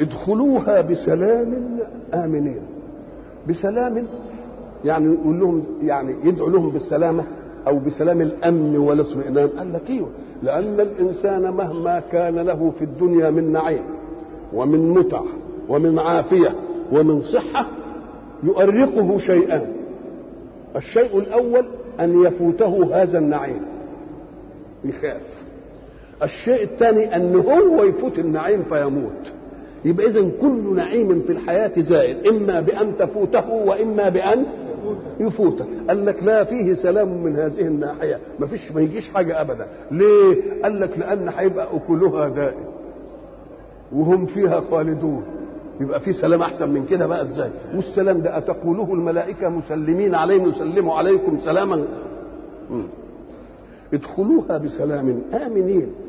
ادخلوها بسلام امنين بسلام يعني يقول لهم يعني يدعو لهم بالسلامه او بسلام الامن والاطمئنان قال لك ايوه لان الانسان مهما كان له في الدنيا من نعيم ومن متع ومن عافيه ومن صحه يؤرقه شيئان الشيء الاول ان يفوته هذا النعيم يخاف الشيء الثاني ان هو يفوت النعيم فيموت يبقى اذا كل نعيم في الحياه زائل اما بان تفوته واما بان يفوتك قال لك لا فيه سلام من هذه الناحيه ما فيش ما يجيش حاجه ابدا ليه قال لك لان هيبقى اكلها دائم وهم فيها خالدون يبقى في سلام احسن من كده بقى ازاي والسلام ده اتقوله الملائكه مسلمين عليهم يسلموا عليكم سلاما م. ادخلوها بسلام امنين